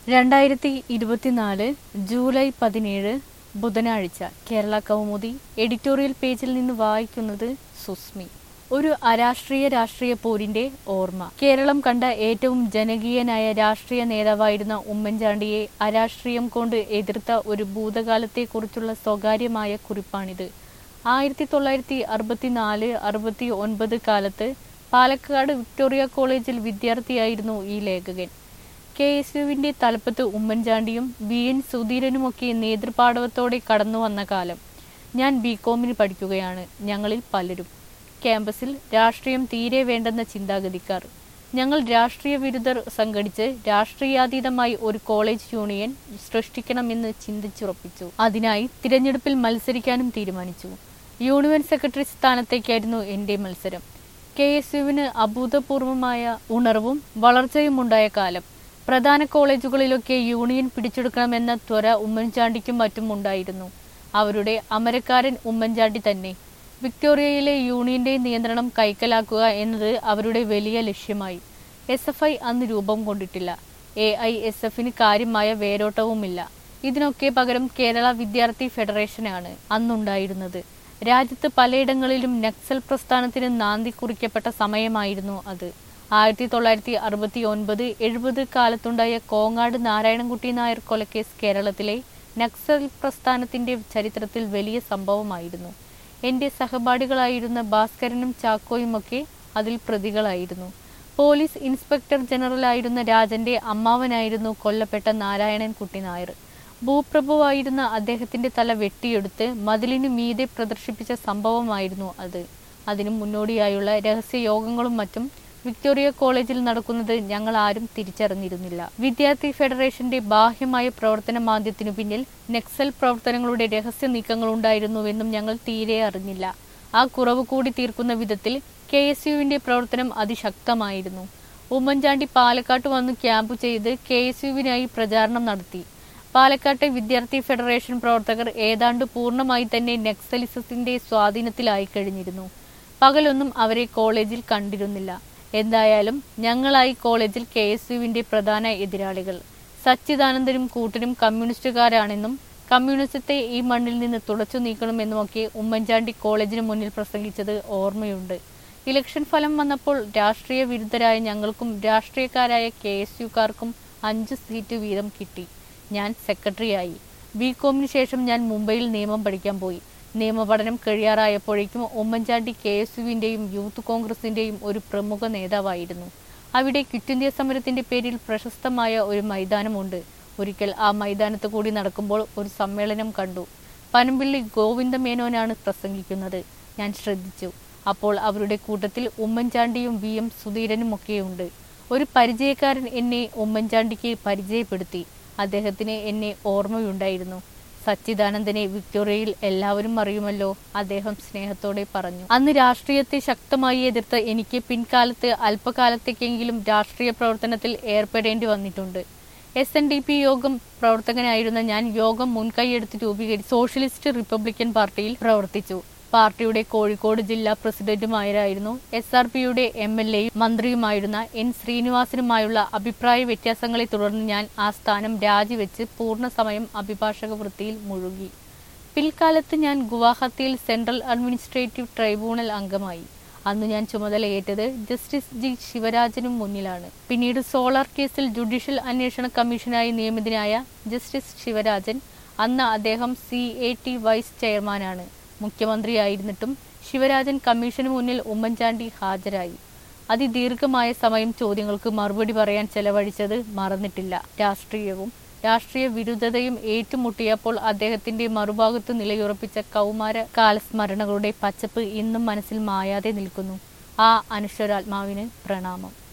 രണ്ടായിരത്തി ഇരുപത്തിനാല് ജൂലൈ പതിനേഴ് ബുധനാഴ്ച കേരള കൗമുദി എഡിറ്റോറിയൽ പേജിൽ നിന്ന് വായിക്കുന്നത് സുസ്മി ഒരു അരാഷ്ട്രീയ രാഷ്ട്രീയ പോരിന്റെ ഓർമ്മ കേരളം കണ്ട ഏറ്റവും ജനകീയനായ രാഷ്ട്രീയ നേതാവായിരുന്ന ഉമ്മൻചാണ്ടിയെ അരാഷ്ട്രീയം കൊണ്ട് എതിർത്ത ഒരു ഭൂതകാലത്തെക്കുറിച്ചുള്ള സ്വകാര്യമായ കുറിപ്പാണിത് ആയിരത്തി തൊള്ളായിരത്തി അറുപത്തിനാല് അറുപത്തി ഒൻപത് കാലത്ത് പാലക്കാട് വിക്ടോറിയ കോളേജിൽ വിദ്യാർത്ഥിയായിരുന്നു ഈ ലേഖകൻ കെ എസ് യുവിന്റെ തലപ്പത്ത് ഉമ്മൻചാണ്ടിയും വി എൻ സുധീരനുമൊക്കെ നേതൃപാടവത്തോടെ കടന്നു വന്ന കാലം ഞാൻ ബി കോമിന് പഠിക്കുകയാണ് ഞങ്ങളിൽ പലരും ക്യാമ്പസിൽ രാഷ്ട്രീയം തീരെ വേണ്ടെന്ന ചിന്താഗതിക്കാർ ഞങ്ങൾ രാഷ്ട്രീയ വിരുദ്ധർ സംഘടിച്ച് രാഷ്ട്രീയാതീതമായി ഒരു കോളേജ് യൂണിയൻ സൃഷ്ടിക്കണമെന്ന് ചിന്തിച്ചുറപ്പിച്ചു അതിനായി തിരഞ്ഞെടുപ്പിൽ മത്സരിക്കാനും തീരുമാനിച്ചു യൂണിയൻ സെക്രട്ടറി സ്ഥാനത്തേക്കായിരുന്നു എന്റെ മത്സരം കെ എസ് യുവിന് അഭൂതപൂർവമായ ഉണർവും വളർച്ചയും ഉണ്ടായ കാലം പ്രധാന കോളേജുകളിലൊക്കെ യൂണിയൻ പിടിച്ചെടുക്കണമെന്ന ത്വര ഉമ്മൻചാണ്ടിക്കും മറ്റും ഉണ്ടായിരുന്നു അവരുടെ അമരക്കാരൻ ഉമ്മൻചാണ്ടി തന്നെ വിക്ടോറിയയിലെ യൂണിയന്റെ നിയന്ത്രണം കൈക്കലാക്കുക എന്നത് അവരുടെ വലിയ ലക്ഷ്യമായി എസ് എഫ് ഐ അന്ന് രൂപം കൊണ്ടിട്ടില്ല എ ഐ എസ് എഫിന് കാര്യമായ വേരോട്ടവുമില്ല ഇതിനൊക്കെ പകരം കേരള വിദ്യാർത്ഥി ഫെഡറേഷനാണ് അന്നുണ്ടായിരുന്നത് രാജ്യത്ത് പലയിടങ്ങളിലും നക്സൽ പ്രസ്ഥാനത്തിന് നാന്തി കുറിക്കപ്പെട്ട സമയമായിരുന്നു അത് ആയിരത്തി തൊള്ളായിരത്തി അറുപത്തി ഒൻപത് എഴുപത് കാലത്തുണ്ടായ കോങ്ങാട് നാരായണൻകുട്ടി നായർ കൊലക്കേസ് കേരളത്തിലെ നക്സൽ പ്രസ്ഥാനത്തിന്റെ ചരിത്രത്തിൽ വലിയ സംഭവമായിരുന്നു എന്റെ സഹപാഠികളായിരുന്ന ഭാസ്കരനും ചാക്കോയുമൊക്കെ അതിൽ പ്രതികളായിരുന്നു പോലീസ് ഇൻസ്പെക്ടർ ജനറലായിരുന്ന രാജന്റെ അമ്മാവനായിരുന്നു കൊല്ലപ്പെട്ട നാരായണൻ കുട്ടി നായർ ഭൂപ്രഭുവായിരുന്ന അദ്ദേഹത്തിന്റെ തല വെട്ടിയെടുത്ത് മതിലിനു മീതെ പ്രദർശിപ്പിച്ച സംഭവമായിരുന്നു അത് അതിനു മുന്നോടിയായുള്ള രഹസ്യ യോഗങ്ങളും മറ്റും വിക്ടോറിയ കോളേജിൽ നടക്കുന്നത് ഞങ്ങൾ ആരും തിരിച്ചറിഞ്ഞിരുന്നില്ല വിദ്യാർത്ഥി ഫെഡറേഷന്റെ ബാഹ്യമായ പ്രവർത്തന മാന്ദ്യത്തിനു പിന്നിൽ നക്സൽ പ്രവർത്തനങ്ങളുടെ രഹസ്യ നീക്കങ്ങളുണ്ടായിരുന്നുവെന്നും ഞങ്ങൾ തീരെ അറിഞ്ഞില്ല ആ കുറവ് കൂടി തീർക്കുന്ന വിധത്തിൽ കെ എസ് യുവിന്റെ പ്രവർത്തനം അതിശക്തമായിരുന്നു ഉമ്മൻചാണ്ടി പാലക്കാട്ട് വന്ന് ക്യാമ്പ് ചെയ്ത് കെ എസ് യുവിനായി പ്രചാരണം നടത്തി പാലക്കാട്ടെ വിദ്യാർത്ഥി ഫെഡറേഷൻ പ്രവർത്തകർ ഏതാണ്ട് പൂർണ്ണമായി തന്നെ നക്സലിസത്തിന്റെ സ്വാധീനത്തിലായി കഴിഞ്ഞിരുന്നു പകലൊന്നും അവരെ കോളേജിൽ കണ്ടിരുന്നില്ല എന്തായാലും ഞങ്ങളായി കോളേജിൽ കെ എസ് യുവിന്റെ പ്രധാന എതിരാളികൾ സച്ചിദാനന്ദനും കൂട്ടരും കമ്മ്യൂണിസ്റ്റുകാരാണെന്നും കമ്മ്യൂണിസത്തെ ഈ മണ്ണിൽ നിന്ന് തുടച്ചു നീക്കണമെന്നുമൊക്കെ ഉമ്മൻചാണ്ടി കോളേജിന് മുന്നിൽ പ്രസംഗിച്ചത് ഓർമ്മയുണ്ട് ഇലക്ഷൻ ഫലം വന്നപ്പോൾ രാഷ്ട്രീയ വിരുദ്ധരായ ഞങ്ങൾക്കും രാഷ്ട്രീയക്കാരായ കെ എസ് യുക്കാർക്കും അഞ്ച് സീറ്റ് വീതം കിട്ടി ഞാൻ സെക്രട്ടറിയായി ബി കോമിന് ശേഷം ഞാൻ മുംബൈയിൽ നിയമം പഠിക്കാൻ പോയി നിയമപഠനം കഴിയാറായപ്പോഴേക്കും ഉമ്മൻചാണ്ടി കെ എസ് യുവിന്റെയും യൂത്ത് കോൺഗ്രസിന്റെയും ഒരു പ്രമുഖ നേതാവായിരുന്നു അവിടെ ക്വിറ്റ് ഇന്ത്യ സമരത്തിന്റെ പേരിൽ പ്രശസ്തമായ ഒരു മൈതാനമുണ്ട് ഒരിക്കൽ ആ മൈതാനത്ത് കൂടി നടക്കുമ്പോൾ ഒരു സമ്മേളനം കണ്ടു പനമ്പിള്ളി ഗോവിന്ദ മേനോനാണ് പ്രസംഗിക്കുന്നത് ഞാൻ ശ്രദ്ധിച്ചു അപ്പോൾ അവരുടെ കൂട്ടത്തിൽ ഉമ്മൻചാണ്ടിയും വി എം സുധീരനുമൊക്കെയുണ്ട് ഒരു പരിചയക്കാരൻ എന്നെ ഉമ്മൻചാണ്ടിക്ക് പരിചയപ്പെടുത്തി അദ്ദേഹത്തിന് എന്നെ ഓർമ്മയുണ്ടായിരുന്നു സച്ചിദാനന്ദനെ വിക്ടോറിയയിൽ എല്ലാവരും അറിയുമല്ലോ അദ്ദേഹം സ്നേഹത്തോടെ പറഞ്ഞു അന്ന് രാഷ്ട്രീയത്തെ ശക്തമായി എതിർത്ത് എനിക്ക് പിൻകാലത്ത് അല്പകാലത്തേക്കെങ്കിലും രാഷ്ട്രീയ പ്രവർത്തനത്തിൽ ഏർപ്പെടേണ്ടി വന്നിട്ടുണ്ട് എസ് എൻ ഡി പി യോഗം പ്രവർത്തകനായിരുന്ന ഞാൻ യോഗം മുൻകൈയെടുത്ത് രൂപീകരിച്ച് സോഷ്യലിസ്റ്റ് റിപ്പബ്ലിക്കൻ പാർട്ടിയിൽ പ്രവർത്തിച്ചു പാർട്ടിയുടെ കോഴിക്കോട് ജില്ലാ പ്രസിഡന്റുമായിരുന്നു എസ് ആർ പിയുടെ എം എൽ എയും മന്ത്രിയുമായിരുന്ന എൻ ശ്രീനിവാസനുമായുള്ള അഭിപ്രായ വ്യത്യാസങ്ങളെ തുടർന്ന് ഞാൻ ആ സ്ഥാനം രാജിവെച്ച് പൂർണ്ണസമയം അഭിഭാഷക വൃത്തിയിൽ മുഴുകി പിൽക്കാലത്ത് ഞാൻ ഗുവാഹത്തിയിൽ സെൻട്രൽ അഡ്മിനിസ്ട്രേറ്റീവ് ട്രൈബ്യൂണൽ അംഗമായി അന്ന് ഞാൻ ചുമതലയേറ്റത് ജസ്റ്റിസ് ജി ശിവരാജനും മുന്നിലാണ് പിന്നീട് സോളാർ കേസിൽ ജുഡീഷ്യൽ അന്വേഷണ കമ്മീഷനായി നിയമിതനായ ജസ്റ്റിസ് ശിവരാജൻ അന്ന് അദ്ദേഹം സി എ ടി വൈസ് ചെയർമാനാണ് മുഖ്യമന്ത്രിയായിരുന്നിട്ടും ശിവരാജൻ കമ്മീഷന് മുന്നിൽ ഉമ്മൻചാണ്ടി ഹാജരായി അതിദീർഘമായ സമയം ചോദ്യങ്ങൾക്ക് മറുപടി പറയാൻ ചെലവഴിച്ചത് മറന്നിട്ടില്ല രാഷ്ട്രീയവും രാഷ്ട്രീയ വിരുദ്ധതയും ഏറ്റുമുട്ടിയപ്പോൾ അദ്ദേഹത്തിന്റെ മറുഭാഗത്ത് നിലയുറപ്പിച്ച കൗമാര കാലസ്മരണകളുടെ പച്ചപ്പ് ഇന്നും മനസ്സിൽ മായാതെ നിൽക്കുന്നു ആ അനശ്വരാത്മാവിന് പ്രണാമം